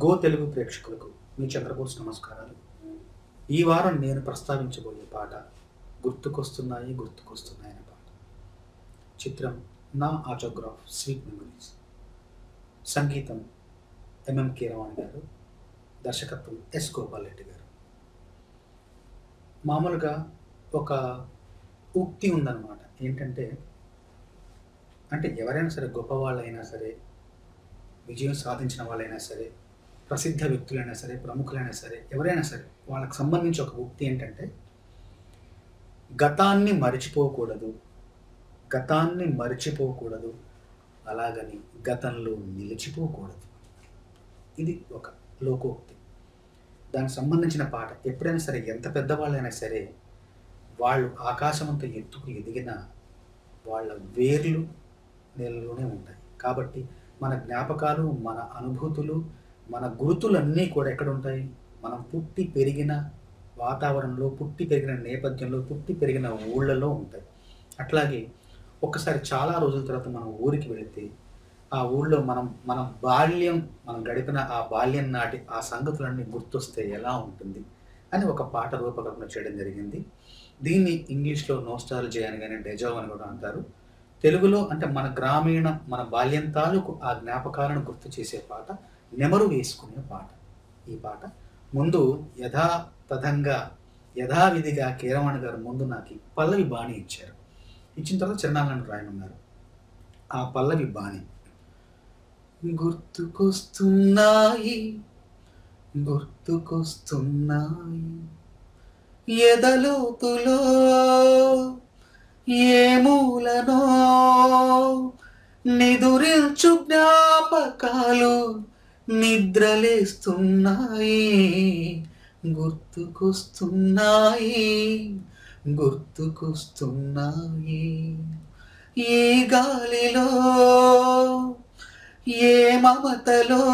go Telugu ప్రేక్షకులకు మీ చంద్రబోస్ నమస్కారాలు ఈ వారం నేను ప్రస్తావించబోయే పాట గుర్తుకొస్తున్నాయి గుర్తుకొస్తున్నాయి అనే పాట చిత్రం నా ఆటోగ్రాఫ్ స్వీట్ మెమరీస్ సంగీతం ఎంఎం కీరవాణి గారు దర్శకత్వం ఎస్ గోపాల్ రెడ్డి గారు మామూలుగా ఒక ఉక్తి ఉందన్నమాట ఏంటంటే అంటే ఎవరైనా సరే గొప్పవాళ్ళైనా సరే విజయం సాధించిన వాళ్ళైనా సరే ప్రసిద్ధ వ్యక్తులైనా సరే ప్రముఖులైనా సరే ఎవరైనా సరే వాళ్ళకి సంబంధించి ఒక ఉక్తి ఏంటంటే గతాన్ని మరిచిపోకూడదు గతాన్ని మరిచిపోకూడదు అలాగని గతంలో నిలిచిపోకూడదు ఇది ఒక లోకోక్తి దానికి సంబంధించిన పాట ఎప్పుడైనా సరే ఎంత పెద్దవాళ్ళైనా సరే వాళ్ళు ఆకాశమంత ఎత్తుకు ఎదిగిన వాళ్ళ వేర్లు నేలలోనే ఉంటాయి కాబట్టి మన జ్ఞాపకాలు మన అనుభూతులు మన గుర్తులన్నీ కూడా ఎక్కడ ఉంటాయి మనం పుట్టి పెరిగిన వాతావరణంలో పుట్టి పెరిగిన నేపథ్యంలో పుట్టి పెరిగిన ఊళ్ళలో ఉంటాయి అట్లాగే ఒక్కసారి చాలా రోజుల తర్వాత మనం ఊరికి వెళితే ఆ ఊళ్ళో మనం మన బాల్యం మనం గడిపిన ఆ బాల్యం నాటి ఆ సంగతులన్నీ గుర్తొస్తే ఎలా ఉంటుంది అని ఒక పాట రూపకల్పన చేయడం జరిగింది దీన్ని ఇంగ్లీష్లో నోస్టాలజీ అని కానీ డెజావ్ అని కూడా అంటారు తెలుగులో అంటే మన గ్రామీణ మన బాల్యం తాలూకు ఆ జ్ఞాపకాలను గుర్తు చేసే పాట నెమరు వేసుకునే పాట ఈ పాట ముందు యథాతథంగా యథావిధిగా కీరవాణి గారు ముందు నాకు పల్లవి బాణి ఇచ్చారు ఇచ్చిన తర్వాత చిరునామాలను రాయమన్నారు ఆ పల్లవి బాణి గుర్తుకొస్తున్నాయి గుర్తుకొస్తున్నాయి ఎదలోతులో ఏ మూలనో నిదురించు జ్ఞాపకాలు నిద్రలేస్తున్నాయి గుర్తుకొస్తున్నాయి గుర్తుకొస్తున్నాయి ఏ గాలిలో ఏ మమతలో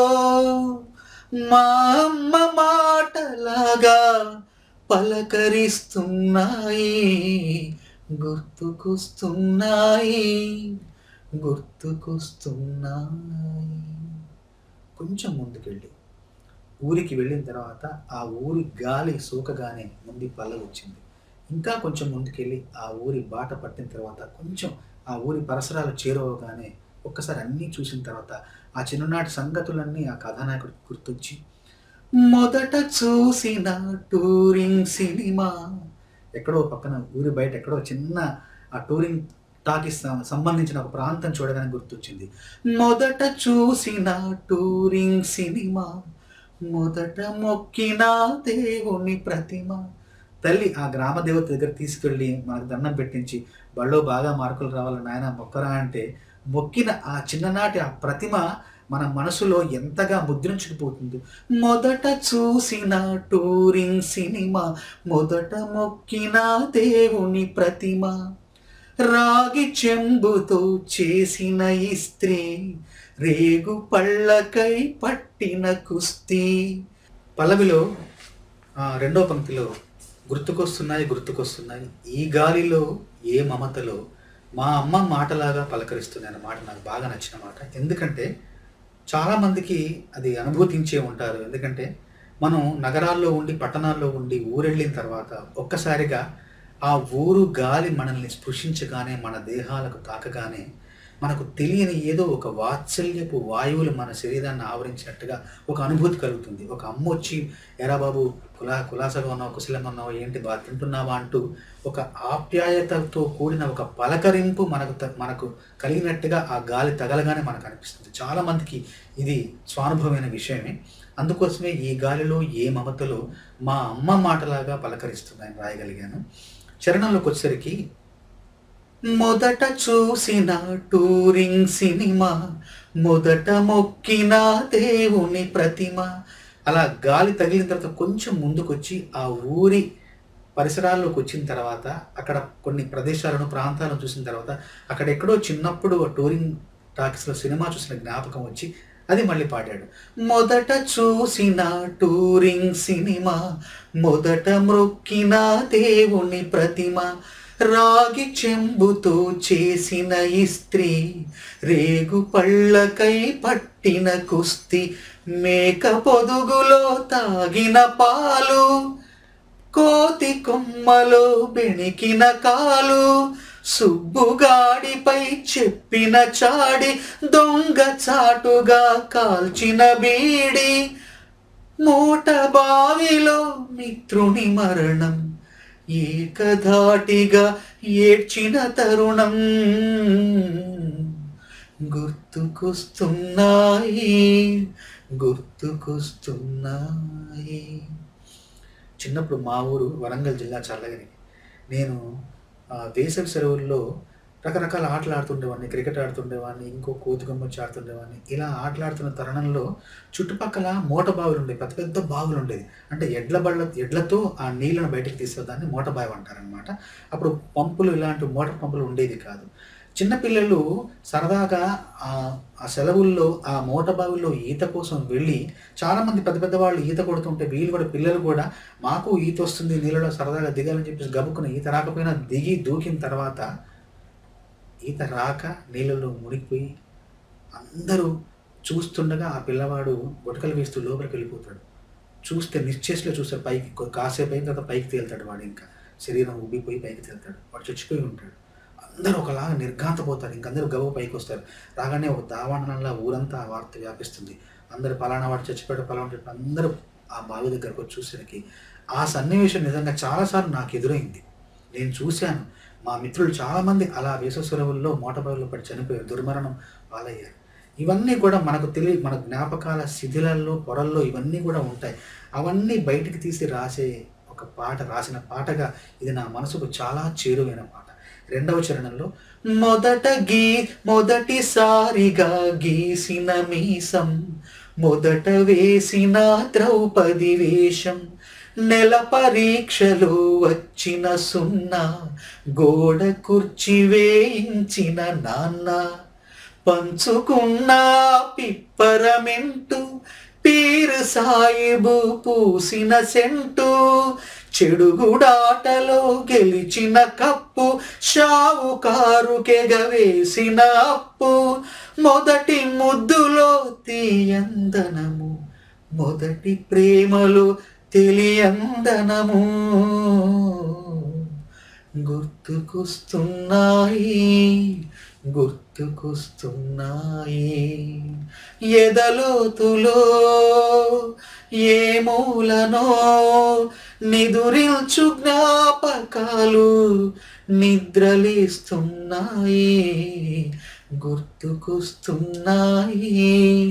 మా అమ్మ మాటలాగా పలకరిస్తున్నాయి గుర్తుకొస్తున్నాయి గుర్తుకొస్తున్నాయి కొంచెం ముందుకెళ్ళి ఊరికి వెళ్ళిన తర్వాత ఆ ఊరి గాలి సోకగానే ముందు పల్ల వచ్చింది ఇంకా కొంచెం ముందుకెళ్ళి ఆ ఊరి బాట పట్టిన తర్వాత కొంచెం ఆ ఊరి పరిసరాలు చేరువగానే ఒక్కసారి అన్నీ చూసిన తర్వాత ఆ చిన్ననాటి సంగతులన్నీ ఆ కథానాయకుడికి గుర్తొచ్చి మొదట చూసిన టూరింగ్ సినిమా ఎక్కడో పక్కన ఊరి బయట ఎక్కడో చిన్న ఆ టూరింగ్ టాకీస్ సంబంధించిన ఒక ప్రాంతం చూడగానే గుర్తొచ్చింది మొదట చూసిన టూరింగ్ సినిమా మొదట మొక్కిన దేవుని ప్రతిమ తల్లి ఆ గ్రామ దేవత దగ్గర తీసుకెళ్ళి మనకు దండం పెట్టించి బళ్ళో బాగా మార్కులు రావాలని నాయన మొక్కరా అంటే మొక్కిన ఆ చిన్ననాటి ఆ ప్రతిమ మన మనసులో ఎంతగా ముద్రించుకుపోతుంది మొదట చూసిన టూరింగ్ సినిమా మొదట మొక్కిన దేవుని ప్రతిమ రాగి చెంబుతో చేసిన ఇస్త్రీ రేగు పళ్ళకై పట్టిన కుస్తీ పల్లవిలో రెండో పంక్తిలో గుర్తుకొస్తున్నాయి గుర్తుకొస్తున్నాయి ఈ గాలిలో ఏ మమతలో మా అమ్మ మాటలాగా పలకరిస్తుంది అన్న మాట నాకు బాగా నచ్చిన మాట ఎందుకంటే చాలామందికి అది అనుభూతించే ఉంటారు ఎందుకంటే మనం నగరాల్లో ఉండి పట్టణాల్లో ఉండి ఊరెళ్ళిన తర్వాత ఒక్కసారిగా ఆ ఊరు గాలి మనల్ని స్పృశించగానే మన దేహాలకు తాకగానే మనకు తెలియని ఏదో ఒక వాత్సల్యపు వాయువులు మన శరీరాన్ని ఆవరించినట్టుగా ఒక అనుభూతి కలుగుతుంది ఒక అమ్మ వచ్చి ఎరా బాబు కులా కులాసగా ఉన్నావు కుశలంగా ఉన్నావు ఏంటి బాగా తింటున్నావా అంటూ ఒక ఆప్యాయతతో కూడిన ఒక పలకరింపు మనకు మనకు కలిగినట్టుగా ఆ గాలి తగలగానే మనకు అనిపిస్తుంది చాలామందికి ఇది స్వానుభవమైన విషయమే అందుకోసమే ఈ గాలిలో ఏ మమతలో మా అమ్మ మాటలాగా పలకరిస్తుందని రాయగలిగాను చరణంలోకి వచ్చేసరికి మొదట చూసిన టూరింగ్ సినిమా మొదట మొక్కిన దేవుని ప్రతిమ అలా గాలి తగిలిన తర్వాత కొంచెం ముందుకొచ్చి ఆ ఊరి పరిసరాల్లోకి వచ్చిన తర్వాత అక్కడ కొన్ని ప్రదేశాలను ప్రాంతాలను చూసిన తర్వాత అక్కడ ఎక్కడో చిన్నప్పుడు టూరింగ్ టాకీస్లో సినిమా చూసిన జ్ఞాపకం వచ్చి అది మళ్ళీ పాడాడు మొదట చూసిన టూరింగ్ సినిమా మొదట మొక్కిన దేవుని ప్రతిమ రాగి చెంబుతో చేసిన ఇస్త్రీ రేగు పళ్ళకై పట్టిన కుస్తి మేక పొదుగులో తాగిన పాలు కోతి కొమ్మలో బెణికిన కాలు సుబ్బుగాడిపై చెప్పిన చాడి దొంగ చాటుగా కాల్చిన బీడి మూట బావిలో మిత్రుని మరణం ఏకధాటిగా ఏడ్చిన తరుణం గుర్తుకొస్తున్నాయి గుర్తుకొస్తున్నాయి చిన్నప్పుడు మా ఊరు వరంగల్ జిల్లా చల్లగిరి నేను ఆ, వేసవి సెలవుల్లో రకరకాల ఆటలు ఆడుతుండేవాడిని క్రికెట్ ఆడుతుండేవాడిని ఇంకో కోతికొమ్మచ్చి ఆడుతుండేవాడిని ఇలా ఆటలాడుతున్న తరుణంలో చుట్టుపక్కల మోట బావులు ఉండేవి పెద్ద పెద్ద బావులు ఉండేది అంటే ఎడ్ల బళ్ళ ఎడ్లతో ఆ నీళ్ళను బయటకు తీసేదాన్ని మోట బావి అంటారనమాట అప్పుడు పంపులు ఇలాంటి మోటార్ పంపులు ఉండేది కాదు చిన్నపిల్లలు సరదాగా ఆ ఆ సెలవుల్లో ఆ మోట బావిలో ఈత కోసం వెళ్ళి చాలామంది పెద్ద పెద్ద వాళ్ళు ఈత కొడుతుంటే వీళ్ళు కూడా పిల్లలు కూడా మాకు ఈత వస్తుంది నీళ్ళలో సరదాగా దిగాలని చెప్పేసి గబుక్కున ఈత రాకపోయినా దిగి దూకిన తర్వాత ఈత రాక నీళ్ళలో మునిగిపోయి అందరూ చూస్తుండగా ఆ పిల్లవాడు గుటకలు వేస్తూ లోపలికి వెళ్ళిపోతాడు చూస్తే నిశ్చేష్లో చూస్తారు పైకి కొ- కాసేపు అయిన తర్వాత పైకి తేలుతాడు వాడు ఇంకా శరీరం ఉబ్బిపోయి పైకి తేలుతాడు వాడు చచ్చిపోయి ఉంటాడు అందరూ ఒకలాగా నిర్ఘాంతపోతారు ఇంకందరూ గవ్వ పైకి వస్తారు రాగానే ఒక దావాణంలా ఊరంతా ఆ వార్త వ్యాపిస్తుంది అందరూ పలానా వాడు చచ్చిపోయాడు పలానా చెప్పి అందరూ ఆ బావి దగ్గరకు వచ్చి చూసేసరికి ఆ సన్నివేశం నిజంగా చాలాసార్లు నాకు ఎదురైంది నేను చూశాను మా మిత్రులు చాలామంది అలా వేసవ సెలవుల్లో మోటబావిలో పడి చనిపోయారు దుర్మరణం పాలయ్యారు ఇవన్నీ కూడా మనకు తెలియ మన జ్ఞాపకాల శిథిలాల్లో పొరల్లో ఇవన్నీ కూడా ఉంటాయి అవన్నీ బయటికి తీసి రాసే ఒక పాట రాసిన పాటగా ఇది నా మనసుకు చాలా చేరువైన పాట రెండవ చరణంలో మొదట గీ మొదటిసారిగా గీసిన మీసం మొదట వేసిన ద్రౌపది వేషం నెల పరీక్షలో వచ్చిన సున్నా గోడ కుర్చీ వేయించిన నాన్న పంచుకున్న పిప్పరమెంటు పీరు సాయిబు పూసిన సెంటు చెడుగుడాటలో గెలిచిన కప్పు షావుకారుకెగవేసిన అప్పు మొదటి ముద్దులో తీయందనము మొదటి ప్రేమలో తెలియందనము గుర్తుకొస్తున్నాయి గుర్తుకొస్తున్నాయి ఎదలోతులో ఏ మూలనో నిదురిల్చు జ్ఞాపకాలు నిద్రలేస్తున్నాయి గుర్తుకొస్తున్నాయి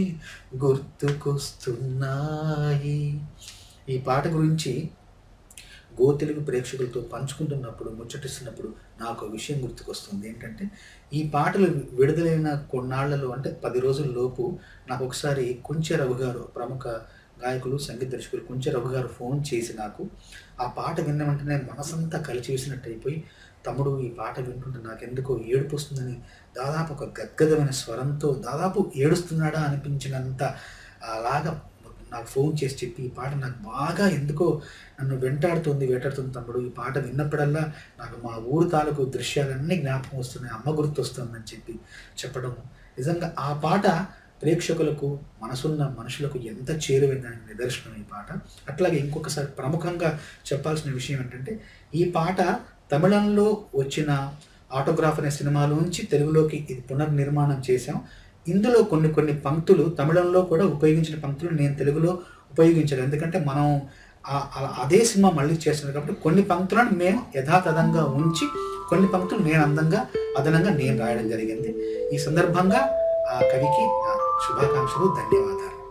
గుర్తుకొస్తున్నాయి ఈ పాట గురించి గో తెలుగు ప్రేక్షకులతో పంచుకుంటున్నప్పుడు ముచ్చటిస్తున్నప్పుడు నాకు ఒక విషయం గుర్తుకొస్తుంది ఏంటంటే ఈ పాటలు విడుదలైన కొన్నాళ్లలో అంటే పది రోజుల లోపు నాకు ఒకసారి కొంచె రఘు గారు ప్రముఖ గాయకులు సంగీత దర్శకులు కొంచె రఘు గారు ఫోన్ చేసి నాకు ఆ పాట విన్న వెంటనే మనసంతా కలిసి వేసినట్టు అయిపోయి తమ్ముడు ఈ పాట వింటుంటే నాకెందుకో ఏడుపు వస్తుందని దాదాపు ఒక గద్గదమైన స్వరంతో దాదాపు ఏడుస్తున్నాడా అనిపించినంత అలాగా నాకు ఫోన్ చేసి చెప్పి ఈ పాట నాకు బాగా ఎందుకో నన్ను వెంటాడుతుంది వేటాడుతుంది తమ్ముడు ఈ పాట విన్నప్పుడల్లా నాకు మా ఊరు తాలూకు దృశ్యాలన్నీ జ్ఞాపకం వస్తున్నాయి అమ్మ గుర్తు వస్తుందని చెప్పి చెప్పడం నిజంగా ఆ పాట ప్రేక్షకులకు మనసున్న మనుషులకు ఎంత చేరువైందని నిదర్శనం ఈ పాట అట్లాగే ఇంకొకసారి ప్రముఖంగా చెప్పాల్సిన విషయం ఏంటంటే ఈ పాట తమిళంలో వచ్చిన ఆటోగ్రాఫ్ అనే సినిమాలోంచి తెలుగులోకి ఇది పునర్నిర్మాణం చేశాం ఇందులో కొన్ని కొన్ని పంక్తులు తమిళంలో కూడా ఉపయోగించిన పంక్తులు నేను తెలుగులో ఉపయోగించాను ఎందుకంటే మనం ఆ- ఆ- అదే సినిమా మళ్ళీ చేస్తున్నాం కాబట్టి కొన్ని పంక్తులను మేము యథాతథంగా ఉంచి కొన్ని పంక్తులు నేను అందంగా అదనంగా నేను రాయడం జరిగింది ఈ సందర్భంగా ఆ కవికి నా శుభాకాంక్షలు ధన్యవాదాలు